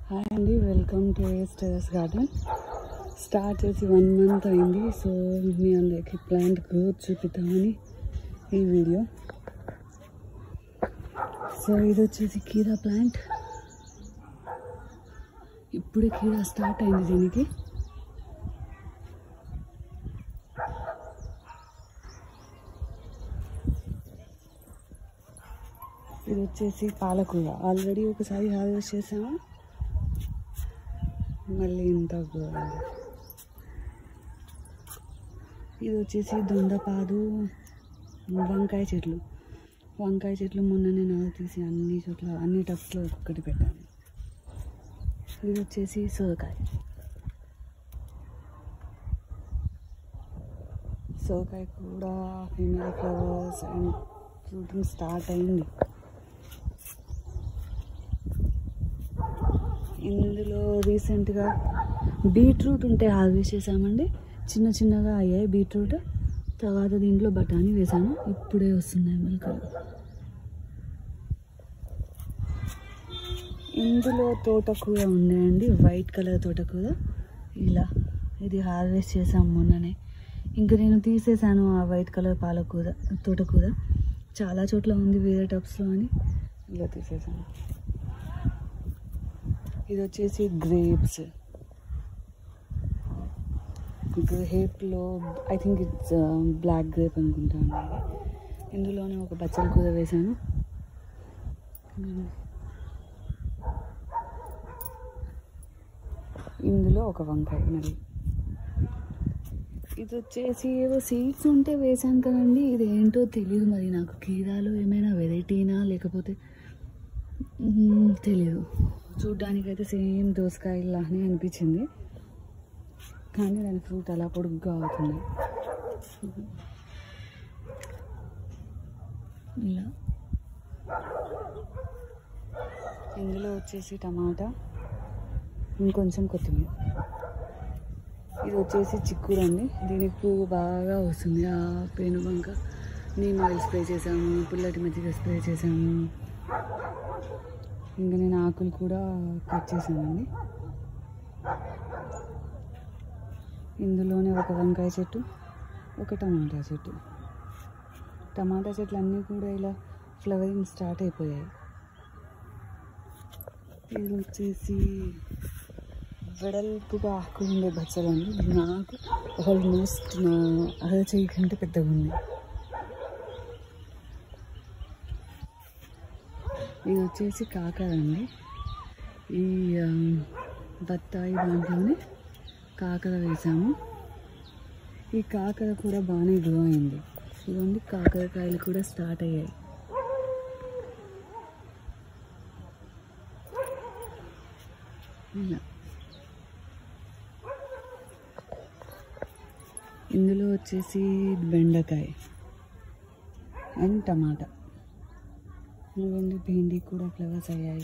Hi అండి welcome to ace terrace garden start చేసి one month అయింది సో మీ అందరికి ప్లాంట్ గ్రోత్ చూపిద్దామని ఈ వీడియో సో ఇది వచ్చేసి కీరా ప్లాంట్ ఇప్పుడే కీరా స్టార్ట్ అయింది దీనికి ఇది వచ్చేసి పాలకూర ఆల్రెడీ ఒకసారి హార్వెస్ట్ చేసాము మళ్ళీ ఇంత ఘోరంగా. ఇది వచ్చేసి దొండపాదు వంకాయ చెట్లు వంకాయ చెట్లు మొన్ననే నాలుగు తీసి అన్ని చోట్ల అన్ని టబ్స్లో ఒక్కొక్కటి పెట్టాను ఇది వచ్చేసి సోరకాయ సోరకాయ కూడా female flowers and fruiting start అయింది ఇందులో రీసెంట్గా బీట్రూట్ ఉంటే హార్వెస్ట్ చేసామండి చిన్న చిన్నగా అయ్యాయి బీట్రూట్ తర్వాత దీంట్లో బఠానీ వేసాను ఇప్పుడే వస్తున్నాయి మొలకలు ఇందులో తోటకూర ఉన్నాయండి వైట్ కలర్ తోటకూర ఇలా ఇది హార్వెస్ట్ చేసాము మొన్ననే ఇంకా నేను తీసేసాను ఆ వైట్ కలర్ పాలకూర తోటకూర చాలా చోట్ల ఉంది వేరే టబ్స్లో అని ఇలా తీసేసాను ఇది వచ్చేసి గ్రేప్స్ గ్రేప్లో I think it's black grape అనుకుంటాను ఇందులోనే ఒక బచ్చల కూర వేసాను ఇందులో ఒక వంకాయ మరి ఇది వచ్చేసి ఏవో సీడ్స్ ఉంటే వేసాను కదండి ఇది ఏంటో తెలియదు మరి నాకు కీరాలో ఏమైనా వెరైటీనా లేకపోతే మ్మ్, తెలియదు చూడ్డానికైతే సేమ్ దోసకాయలానే అనిపించింది కానీ దాని ఫ్రూట్ అలా పొడుగ్గా అవుతుంది ఇలా ఇందులో వచ్చేసి టమాటా ఇంకొంచెం కొత్తిమీర ఇది వచ్చేసి చిక్కుడు అండి దీనికి పువ్వు బాగా వస్తుంది ఆ పేను బంక నీమ్ ఆయిల్ స్ప్రే చేసాము పుల్లటి మజ్జిగ స్ప్రే చేసాము ఇంకా నేను ఆకులు కూడా కట్ చేశానండి ఇందులోనే ఒక వంకాయ చెట్టు ఒక టమాటా చెట్టు టమాటా చెట్లు అన్నీ కూడా ఇలా ఫ్లవరింగ్ స్టార్ట్ అయిపోయాయి ఇది వచ్చేసి వెడల్పుగా ఆకు ఉండే బచ్చలండి నాకు ఆల్మోస్ట్ నా అర చెయ్యి కంటే పెద్దగా ఉంది ఇది వచ్చేసి కాకర అండి ఈ ఆ, బత్తాయి దాంట్లోనే కాకర వేసాము ఈ కాకర కూడా బాగానే గ్రో అయింది ఇదిగోండి కాకరకాయలు కూడా స్టార్ట్ అయ్యాయి ఇలా ఇందులో వచ్చేసి బెండకాయ అండ్ టమాటా ఇదిగోండి భేండి కూడా ఫ్లవర్స్ అయ్యాయి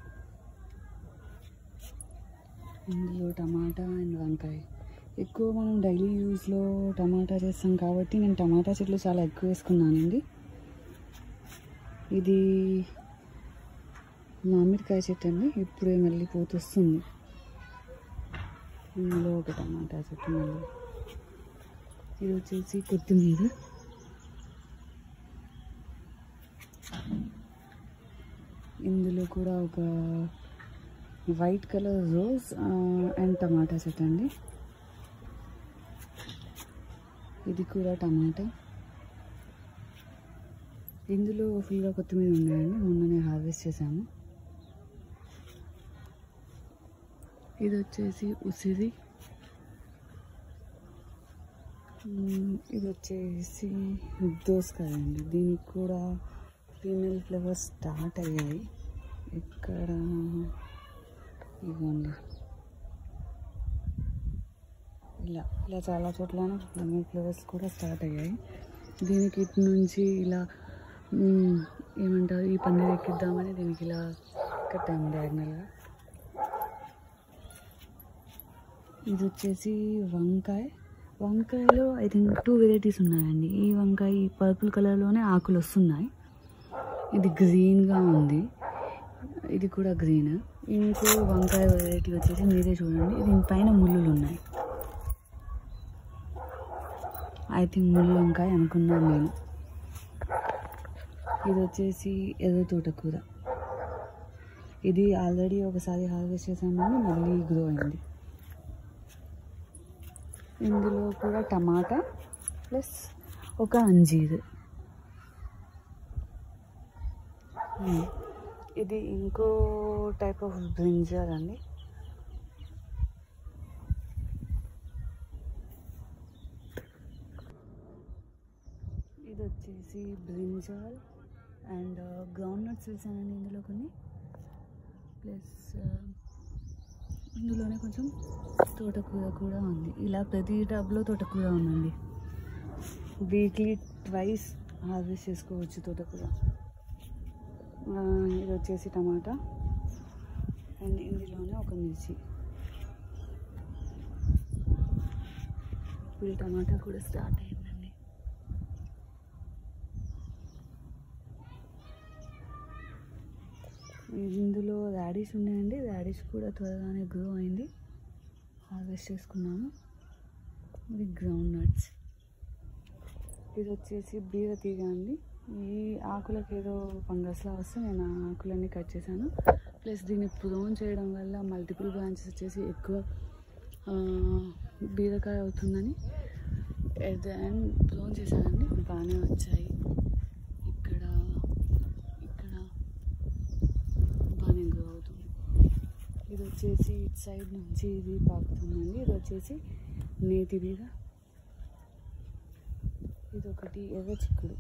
ఇందులో టమాటా అండ్ వంకాయ ఎక్కువ మనం డైలీ యూస్లో టమాటా చేస్తాం కాబట్టి నేను టమాటా చెట్లు చాలా ఎక్కువ వేసుకున్నానండి ఇది మామిడికాయ చెట్టు అండి ఇప్పుడే మళ్ళీ పోతొస్తుంది ఇందులో ఒక టమాటా చెట్టు మళ్ళీ ఇది వచ్చేసి కొత్తిమీర ఇందులో కూడా ఒక వైట్ కలర్ రోజ్ అండ్ టమాటా చెట్టు అండి ఇది కూడా టమాటా ఇందులో ఫుల్గా కొత్తిమీర ఉన్నాయండి మొన్ననే హార్వెస్ట్ చేశాము ఇది వచ్చేసి ఉసిరి మ్మ్, ఇది వచ్చేసి దోసకాయ అండి దీనికి కూడా ఫీమేల్ ఫ్లవర్స్ స్టార్ట్ అయ్యాయి ఇక్కడ ఇవ్వండి ఇలా ఇలా చాలా చోట్ల ఫీమేల్ ఫ్లవర్స్ కూడా స్టార్ట్ అయ్యాయి దీనికి ఇటు నుంచి ఇలా మ్మ్, ఏమంటారు ఈ పందిరి ఎక్కిద్దామని దీనికి ఇలా కట్టాము డయాగ్నల్గా ఇది వచ్చేసి వంకాయ వంకాయలో ఐ థింక్ టూ వెరైటీస్ ఉన్నాయండి ఈ వంకాయ పర్పుల్ కలర్లోనే ఆకులు వస్తున్నాయి ఇది గ్రీన్గా ఉంది ఇది కూడా గ్రీన్ ఇంకో వంకాయ వెరైటీ వచ్చేసి మీరే చూడండి దీనిపైన ముళ్ళులు ఉన్నాయి ఐ థింక్ ముళ్ళు వంకాయ అనుకున్నాను నేను ఇది వచ్చేసి ఎర్ర తోటకూర ఇది ఆల్రెడీ ఒకసారి హార్వెస్ట్ చేసామని మళ్ళీ గ్రో అయింది ఇందులో కూడా టమాటా ప్లస్ ఒక అంజీర్ ఉమ్. ఇది ఇంకో టైప్ ఆఫ్ బ్రింజర్ అండి ఇది వచ్చేసి బ్రింజాల్ అండ్ గ్రౌండ్ నట్స్ వేసానండి ఇందులో కొన్ని ప్లస్ ఇందులోనే కొంచెం తోటకూర కూడా ఉంది ఇలా ప్రతి టబ్లో తోటకూర ఉందండి వీక్లీ ట్వైస్ హార్వెస్ట్ చేసుకోవచ్చు తోటకూర ఆ, ఇది వచ్చేసి టమాటా అండ్ ఇందులోనే ఒక మిర్చి ఇప్పుడు ఈ టమాటా కూడా స్టార్ట్ అయిందండి ఇందులో రాడిష్ ఉన్నాయండి రాడిష్ కూడా త్వరగానే గ్రో అయింది హార్వెస్ట్ చేసుకున్నాము ఇది గ్రౌండ్ నట్స్ ఇది వచ్చేసి బీర తీగ అండి ఈ ఆకులకు ఏదో ఫంగస్లా వస్తే నేను ఆ ఆకులన్నీ కట్ చేశాను ప్లస్ దీన్ని ప్రూన్ చేయడం వల్ల మల్టిపుల్ బ్రాంచెస్ వచ్చేసి ఎక్కువ ఆ, బీరకాయ అవుతుందని ఎట్ ద ఎండ్ ప్రూన్ చేశానండి బాగానే వచ్చాయి ఇక్కడ ఇక్కడ బాగానే గ్రో అవుతుంది ఇది వచ్చేసి ఇటు సైడ్ నుంచి ఇది పాకుతుందండి ఇది వచ్చేసి నేతి బీర ఇది ఒకటి ఎర్ర చిక్కుడు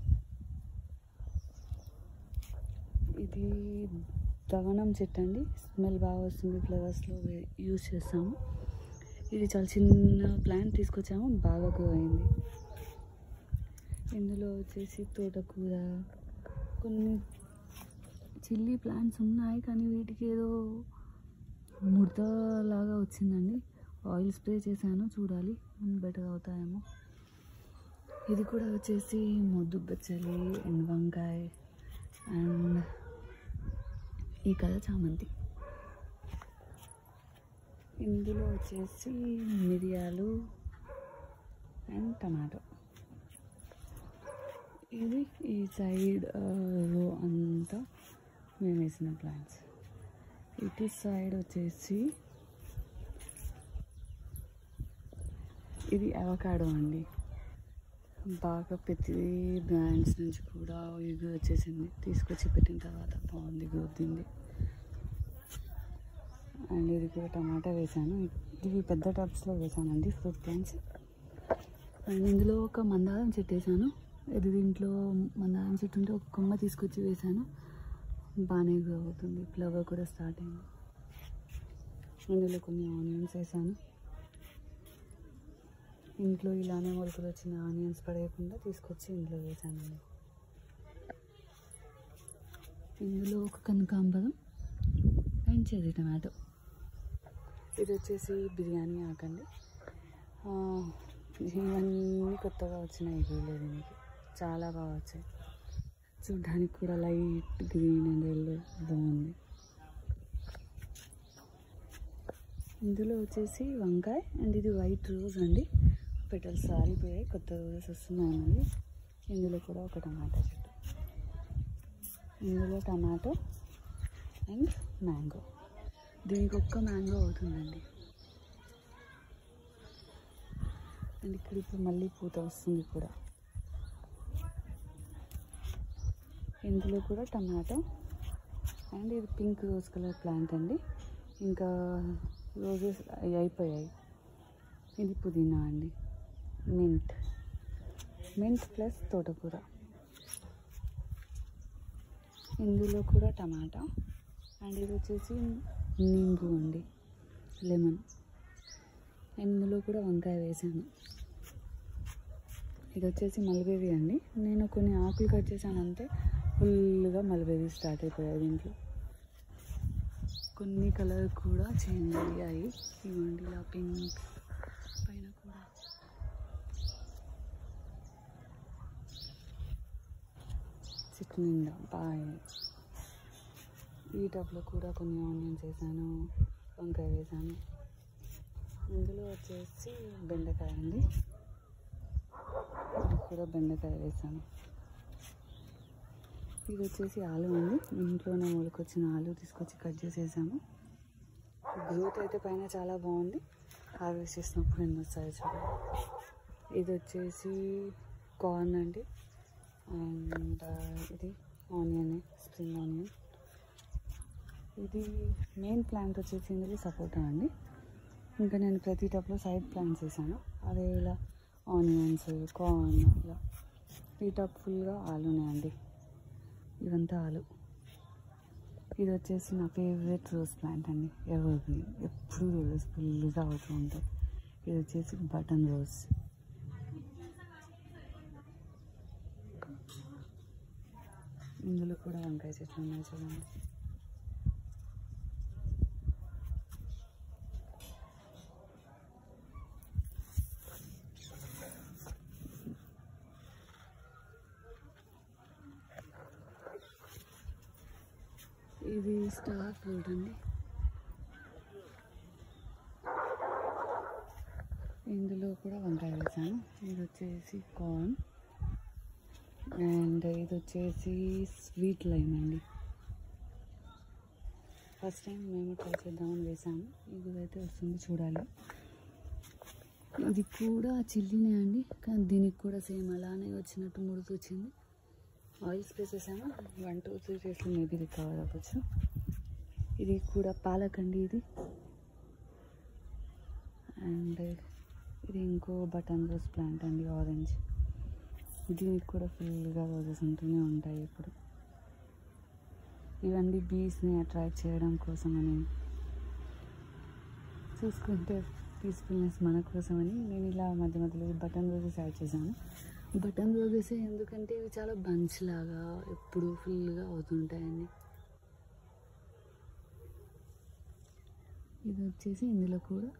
ఇది దవనం చెట్టు అండి స్మెల్ బాగా వస్తుంది ఫ్లవర్స్లో యూజ్ చేస్తాము ఇది చాలా చిన్న ప్లాంట్ తీసుకొచ్చాము బాగా గ్రో అయింది ఇందులో వచ్చేసి తోటకూర కొన్ని చిల్లీ ప్లాంట్స్ ఉన్నాయి కానీ వీటికి ఏదో ముడత లాగా వచ్చిందండి ఆయిల్ స్ప్రే చేశాను చూడాలి బెటర్ అవుతాయేమో ఇది కూడా వచ్చేసి మొద్దు బచ్చలి అండ్ వంకాయ అండ్ ఈ కథ చామంతి ఇందులో వచ్చేసి మిరియాలు అండ్ టమాటో ఇది ఈ సైడ్ రో అంతా మేము వేసిన ప్లాంట్స్ ఇటు సైడ్ వచ్చేసి ఇది అవకాడో అండి బాగా ప్రతి బ్రాండ్స్ నుంచి కూడా ఇది వచ్చేసింది తీసుకొచ్చి పెట్టిన తర్వాత బాగుంది గుర్తింది అండ్ ఇది కూడా టమాటా వేసాను ఇవి పెద్ద టబ్స్లో వేసానండి ఫ్రూట్ ప్లాంట్స్ అండ్ ఇందులో ఒక మందారం చెట్టు వేసాను ఇది దీంట్లో మందారం చెట్టు ఉంటే ఒక కొమ్మ తీసుకొచ్చి వేసాను బాగానే గ్రో అవుతుంది ఫ్లవర్ కూడా స్టార్ట్ అయింది ఇందులో కొన్ని ఆనియన్స్ వేసాను ఇంట్లో ఇలానే మొలకలు వచ్చిన ఆనియన్స్ పడేయకుండా తీసుకొచ్చి ఇంట్లో వేసానండి ఇందులో ఒక కనకాంబరం అండ్ చెర్రీ టమాటో ఇది వచ్చేసి బిర్యానీ ఆకండి ఆ, ఇవన్నీ కొత్తగా వచ్చినాయి వీళ్ళు దీనికి చాలా బాగా వచ్చాయి చూడ్డానికి కూడా లైట్ గ్రీన్ అండ్ ఎల్లో బాగుంది ఇందులో వచ్చేసి వంకాయ అండ్ ఇది వైట్ రోజ్ అండి పెటల్స్ ఆరిపోయాయి కొత్త రోజెస్ వస్తున్నాయి మళ్ళీ ఇందులో కూడా ఒక టమాటా చెట్టు ఇందులో టమాటో అండ్ మ్యాంగో దీనికి ఒక్క మ్యాంగో అవుతుందండి అండ్ ఇక్కడ ఇప్పుడు మళ్ళీ పూత వస్తుంది కూడా ఇందులో కూడా టమాటో అండ్ ఇది పింక్ రోజ్ కలర్ ప్లాంట్ అండి ఇంకా రోజెస్ అవి అయిపోయాయి ఇది పుదీనా అండి మింట్ మింట్ ప్లస్ తోటకూర ఇందులో కూడా టమాటా అండ్ ఇది వచ్చేసి నింబు అండి లెమన్ ఇందులో కూడా వంకాయ వేసాను ఇది వచ్చేసి మల్బేబీ అండి నేను కొన్ని ఆకులు కట్ చేశాను అంతే ఫుల్గా మల్బేబీ స్టార్ట్ అయిపోయాయి దీంట్లో కొన్ని కలర్ కూడా చేంజ్ అయ్యాయి ఇవ్వండి ఇలా పింక్ పైన కూడా చెట్టు నిండా బాగా ఈ టబ్లో కూడా కొన్ని ఆనియన్స్ వేసాను వంకాయ వేసాను ఇందులో వచ్చేసి బెండకాయ అండి ఇది కూడా బెండకాయ వేసాను ఇది వచ్చేసి ఆలు అండి ఇంట్లోనే మొలకొచ్చిన ఆలు తీసుకొచ్చి కట్ చేసేసాము గ్రోత్ అయితే పైన చాలా బాగుంది హార్వెస్ట్ చేసినప్పుడు ఎన్ని వస్తాయో చూడాలి ఇది వచ్చేసి కార్న్ అండి అండ్ ఇది ఆనియన్ స్ప్రింగ్ ఆనియన్ ఇది మెయిన్ ప్లాంట్ వచ్చేసి ఇందులో సపోటా అండి ఇంకా నేను ప్రతి టప్లో సైడ్ ప్లాంట్స్ వేసాను అదే ఇలా ఆనియన్స్ కార్న్ ఇలా ఈ టప్ ఫుల్గా ఆలునే అండి ఇదంతా ఆలు ఇది వచ్చేసి నా ఫేవరెట్ రోజ్ ప్లాంట్ అండి ఎవరికి ఎప్పుడు రోజ్ ఫుల్గా అవుతూ ఉంటుంది ఇది వచ్చేసి బటన్ రోజ్ ఇందులో కూడా వంకాయ చెట్లు ఉన్నాయి చూడండి ఇది స్టార్ ఫ్రూట్ అండి ఇందులో కూడా వంకాయ వేసాను ఇది వచ్చేసి కార్న్ అండ్ ఇది వచ్చేసి స్వీట్ లైమ్ అండి ఫస్ట్ టైం మేము ట్రై చేద్దామని వేసాము ఇది అయితే వస్తుంది చూడాలి ఇది కూడా చిల్లీనే అండి కానీ దీనికి కూడా సేమ్ అలానే వచ్చినట్టు ముడుతూ వచ్చింది ఆయిల్ స్ప్రే చేసాము వన్ టూ త్రీ డేస్లో మేబీ రికవర్ అవ్వచ్చు ఇది కూడా పాలక్ అండి ఇది అండ్ ఇది ఇంకో బటన్ రోజ్ ప్లాంట్ అండి ఆరెంజ్ దీనికి కూడా ఫుల్గా రోజెస్ ఉంటూనే ఉంటాయి ఇప్పుడు ఇవన్నీ బీస్ని అట్రాక్ట్ చేయడం కోసమని చూసుకుంటే పీస్ఫుల్నెస్ మన కోసమని నేను ఇలా మధ్య మధ్యలో బటన్ రోజెస్ యాడ్ చేశాను బటన్ రోజెస్ ఎందుకంటే ఇవి చాలా బంచ్ లాగా ఎప్పుడు ఫుల్గా అవుతుంటాయండి ఇది వచ్చేసి ఇందులో కూడా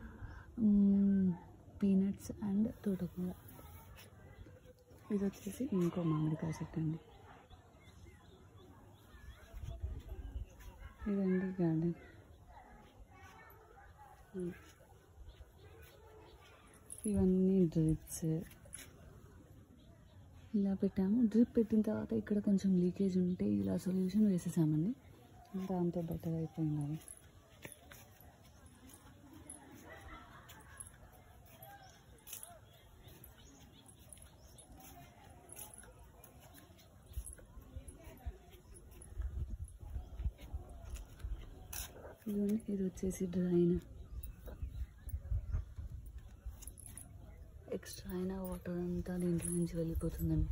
పీనట్స్ అండ్ తోటకూర ఇది వచ్చేసి ఇంకో మామిడికాయ చెట్టు అండి ఇదండి గార్డెన్ ఇవన్నీ డ్రిప్స్ ఇలా పెట్టాము డ్రిప్ పెట్టిన తర్వాత ఇక్కడ కొంచెం లీకేజ్ ఉంటే ఇలా సొల్యూషన్ వేసేసామండి దాంతో బెటర్ అయిపోయింది అది ఇదిగోండి ఇది వచ్చేసి డ్రైన్ ఎక్స్ట్రా అయిన వాటర్ అంతా దీంట్లో నుంచి వెళ్ళిపోతుందండి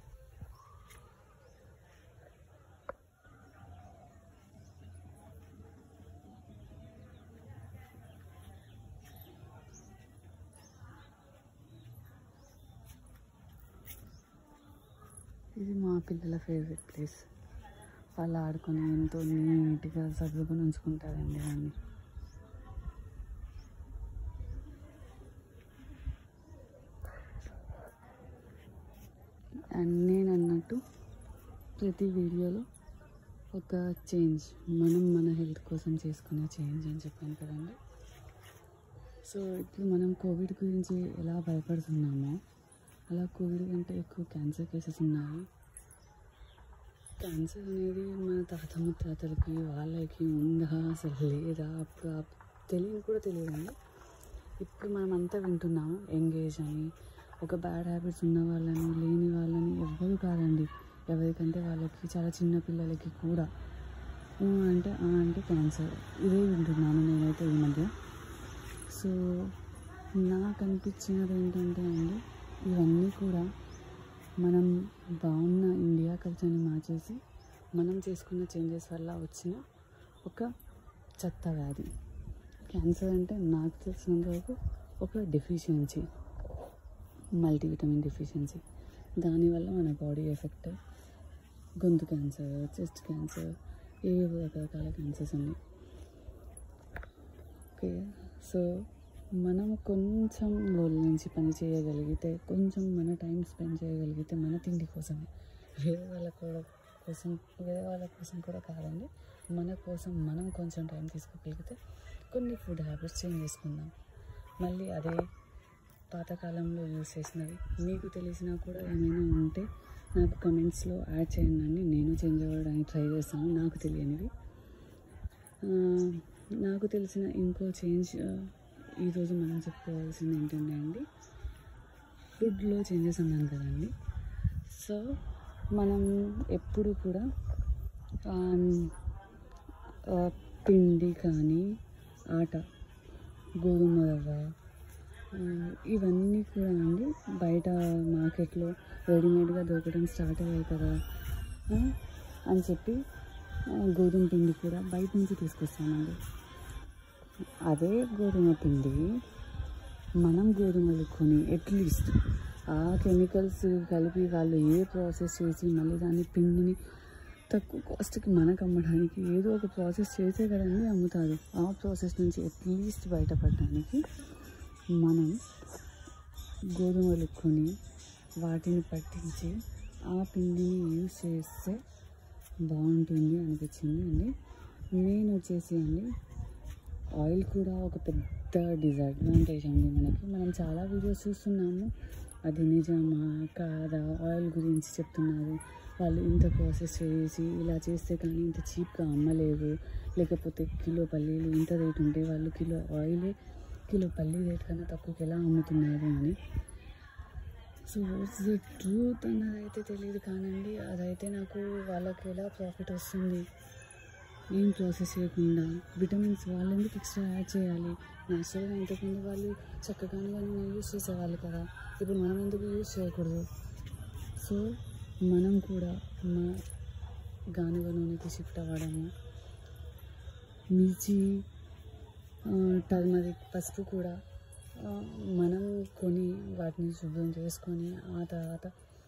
ఇది మా పిల్లల ఫేవరెట్ ప్లేస్ వాళ్ళు ఆడుకొని ఎంతో నీట్గా సర్దుకొని ఉంచుకుంటారండి దాన్ని అండ్ నేను అన్నట్టు ప్రతి వీడియోలో ఒక చేంజ్ మనం మన హెల్త్ కోసం చేసుకునే చేంజ్ అని చెప్పాను కదండి సో ఇప్పుడు మనం కోవిడ్ గురించి ఎలా భయపడుతున్నామో అలా కోవిడ్ కంటే ఎక్కువ క్యాన్సర్ కేసెస్ ఉన్నాయి క్యాన్సర్ అనేది మన తాత ముత్తాతలకి వాళ్ళకి ఉందా అసలు లేదా అప్పుడు ఆ తెలియని కూడా తెలియదండి ఇప్పుడు మనం అంతా వింటున్నాము ఎంగేజ్ అని ఒక బ్యాడ్ హ్యాబిట్స్ ఉన్న వాళ్ళని లేని వాళ్ళని ఎవ్వరు కాదండి ఎవరికంటే వాళ్ళకి చాలా చిన్న పిల్లలకి కూడా ఊ అంటే ఆ అంటే క్యాన్సర్ ఇదే వింటున్నాను నేనైతే ఈ మధ్య సో నాకు అనిపించినది ఏంటంటే అండి ఇవన్నీ కూడా మనం బాగున్న ఇండియా కల్చర్ని మార్చేసి మనం చేసుకున్న చేంజెస్ వల్ల వచ్చిన ఒక చెత్త వ్యాధి క్యాన్సర్ అంటే నాకు తెలిసినంత వరకు ఒక డెఫిషియన్సీ మల్టీవిటమిన్ డెఫిషియన్సీ దానివల్ల మన బాడీ ఎఫెక్ట్ గొంతు క్యాన్సర్ చెస్ట్ క్యాన్సర్ ఏవేవో రకరకాల క్యాన్సర్స్ ఉన్నాయి ఓకే సో మనం కొంచెం రోజుల నుంచి పని చేయగలిగితే కొంచెం మన టైం స్పెండ్ చేయగలిగితే మన తిండి కోసమే వేరే వాళ్ళ కూడా కోసం వేరే వాళ్ళ కోసం కూడా కాదండి మన కోసం మనం కొంచెం టైం తీసుకోగలిగితే కొన్ని ఫుడ్ హ్యాబిట్స్ చేంజ్ చేసుకుందాం మళ్ళీ అదే పాతకాలంలో యూస్ చేసినవి మీకు తెలిసినా కూడా ఏమైనా ఉంటే నాకు కమెంట్స్లో యాడ్ చేయండి నేను చేంజ్ అవ్వడానికి ట్రై చేస్తాను నాకు తెలియనివి ఆ, నాకు తెలిసిన ఇంకో చేంజ్ ఆ, ఈరోజు మనం చెప్పుకోవాల్సింది ఏంటంటే అండి ఫుడ్లో చేంజెస్ అన్నాను కదండి సో మనం ఎప్పుడు కూడా ఆమ్, ఆ, పిండి కానీ ఆట గోధుమ రవ్వ ఆ, ఇవన్నీ కూడా అండి బయట మార్కెట్లో రెడీమేడ్గా దొరకడం స్టార్ట్ అయ్యాయి కదా ఆ, అని చెప్పి ఆ, గోధుమ పిండి కూడా బయట నుంచి తీసుకొస్తామండి అదే గోధుమ పిండి మనం గోధుమలు కొని అట్లీస్ట్ ఆ కెమికల్స్ కలిపి వాళ్ళు ఏ ప్రాసెస్ చేసి మళ్ళీ దాన్ని పిండిని తక్కువ కాస్ట్కి మనకు అమ్మడానికి ఏదో ఒక ప్రాసెస్ చేసే కదండి అమ్ముతారు ఆ ప్రాసెస్ నుంచి అట్లీస్ట్ బయటపడడానికి మనం గోధుమలు కొని వాటిని పట్టించి ఆ పిండిని యూజ్ చేస్తే బాగుంటుంది అనిపించింది అండి మెయిన్ వచ్చేసి అండి ఆయిల్ కూడా ఒక పెద్ద డిసడ్వాంటేజ్ అండి మనకి మనం చాలా వీడియోస్ చూస్తున్నాము అది నిజమా కాదా ఆయిల్ గురించి చెప్తున్నారు వాళ్ళు ఇంత ప్రాసెస్ చేసి ఇలా చేస్తే కానీ ఇంత చీప్గా అమ్మలేవు లేకపోతే కిలో పల్లీలు ఇంత రేట్ ఉంటే వాళ్ళు కిలో ఆయిలే కిలో పల్లీ రేట్ కన్నా తక్కువకి ఎలా అమ్ముతున్నారు అని సో వాట్స్ ద ట్రూత్ అన్నది అయితే తెలియదు కానండి అదైతే నాకు వాళ్ళకి ఎలా ప్రాఫిట్ వస్తుంది ఏం ప్రాసెస్ చేయకుండా విటమిన్స్ వాళ్ళు ఎందుకు ఎక్స్ట్రా యాడ్ చేయాలి న్యాచురల్గా ఇంతకుముందు వాళ్ళు చక్కగానే వాళ్ళు యూస్ చేసేవాళ్ళు కదా ఇప్పుడు మనం ఎందుకు యూస్ చేయకూడదు సో మనం కూడా మా గానుగ నూనెకి షిఫ్ట్ అవ్వడము మిర్చి టర్మరిక్ పసుపు కూడా ఆ, మనం కొని వాటిని శుభ్రం చేసుకొని ఆ తర్వాత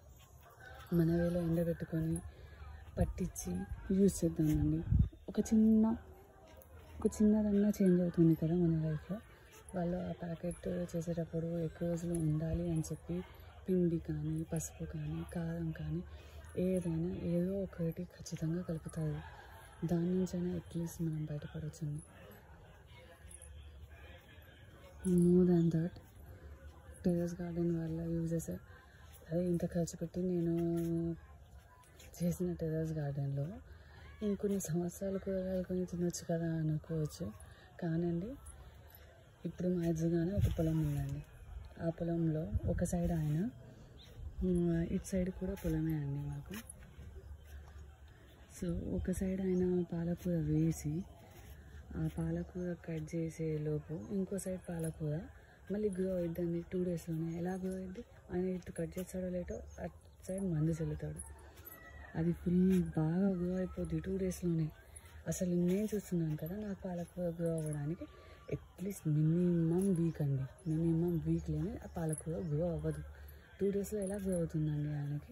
మన వేలో ఎండబెట్టుకొని పట్టించి యూజ్ చేద్దామండి ఒక చిన్న ఒక చిన్నదన్నా చేంజ్ అవుతుంది కదా మన లైఫ్లో వాళ్ళు ఆ ప్యాకెట్ చేసేటప్పుడు ఎక్కువ రోజులు ఉండాలి అని చెప్పి పిండి కానీ పసుపు కానీ కారం కానీ ఏదైనా ఏదో ఒకటి ఖచ్చితంగా కలుపుతారు దాని నుంచైనా అట్లీస్ట్ మనం బయటపడవచ్చండి more than that terrace garden వల్ల యూజెస్ అదే ఇంత ఖర్చు పెట్టి నేను చేసిన టెర్రస్ గార్డెన్లో ఇంకొన్ని సంవత్సరాలు కూరగాయలు కొని తినొచ్చు కదా అనుకోవచ్చు కానండి ఇప్పుడు మా ఎదురుగానే ఒక పొలం ఉందండి ఆ పొలంలో ఒక సైడ్ ఆయన ఉమ్, ఇటు సైడ్ కూడా పొలమే అండి మాకు సో ఒక సైడ్ ఆయన పాలకూర వేసి ఆ పాలకూర కట్ చేసే లోపు ఇంకో సైడ్ పాలకూర మళ్ళీ గ్రో అవుద్దండి టూ డేస్లోనే ఎలా గ్రో అయింది ఆయన ఇటు కట్ చేస్తాడో లేటో అటు సైడ్ మందు చల్లుతాడు అది ఫుల్ బాగా గ్రో అయిపోద్ది టూ డేస్లోనే అసలు నేను చూస్తున్నాను కదా నాకు పాలకూర గ్రో అవ్వడానికి అట్లీస్ట్ మినిమం వీక్ అండి మినిమం వీక్లోనే ఆ పాలకూర గ్రో అవ్వదు టూ డేస్లో ఎలా గ్రో అవుతుందండి ఆయనకి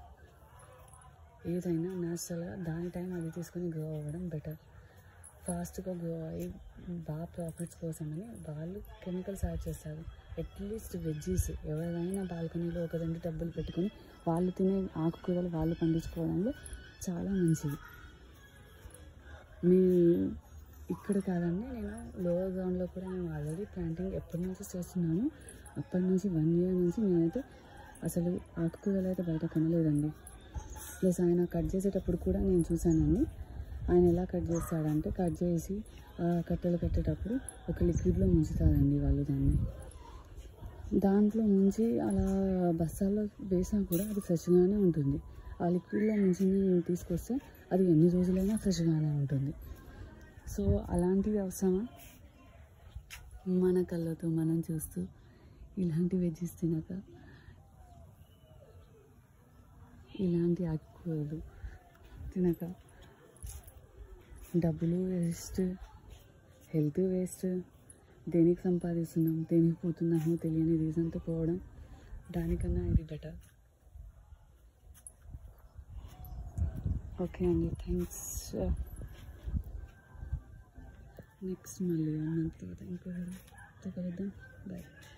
ఏదైనా న్యాచురల్గా దాని టైం అది తీసుకొని గ్రో అవ్వడం బెటర్ ఫాస్ట్గా గ్రో అయ్యి బాగా ప్రాఫిట్స్ కోసమని వాళ్ళు కెమికల్స్ యాడ్ చేస్తారు అట్లీస్ట్ వెజ్జీస్ ఎవరైనా బాల్కనీలో ఒక రెండు డబ్బులు పెట్టుకొని వాళ్ళు తినే ఆకుకూరలు వాళ్ళు పండించుకోవడంలో చాలా మంచిది మీ ఇక్కడ కాదండి నేను లోవర్ గ్రౌండ్లో కూడా నేను ఆల్రెడీ ప్లాంటింగ్ ఎప్పటి నుంచి చేస్తున్నాను అప్పటి నుంచి వన్ ఇయర్ నుంచి నేనైతే అసలు ఆకుకూరలు అయితే బయట కొనలేదండి ప్లస్ ఆయన కట్ చేసేటప్పుడు కూడా నేను చూశానండి ఆయన ఎలా కట్ చేస్తాడంటే కట్ చేసి ఆ కట్టెలు కట్టేటప్పుడు ఒక లిక్విడ్లో ముంచుతారండి వాళ్ళు దాన్ని దాంట్లో ముంచి అలా బస్తాల్లో వేసినా కూడా అది ఫ్రెష్గానే ఉంటుంది ఆ లిక్విడ్లో ముంచి తీసుకొస్తే అది ఎన్ని రోజులైనా ఫ్రెష్గానే ఉంటుంది సో అలాంటివి అవసరమా మన కళ్ళతో మనం చూస్తూ ఇలాంటి వెజ్జెస్ తినక ఇలాంటి ఆకుకూరలు తినక డబ్బులు వేస్ట్ హెల్త్ వేస్ట్ దేనికి సంపాదిస్తున్నాం దేనికి పోతున్నామో తెలియని రీజన్తో పోవడం దానికన్నా ఇది బెటర్ ఓకే అండి థ్యాంక్స్ నెక్స్ట్ మళ్ళీ వన్ మంత్ తర్వాత ఇంకో కలుద్దాం బాయ్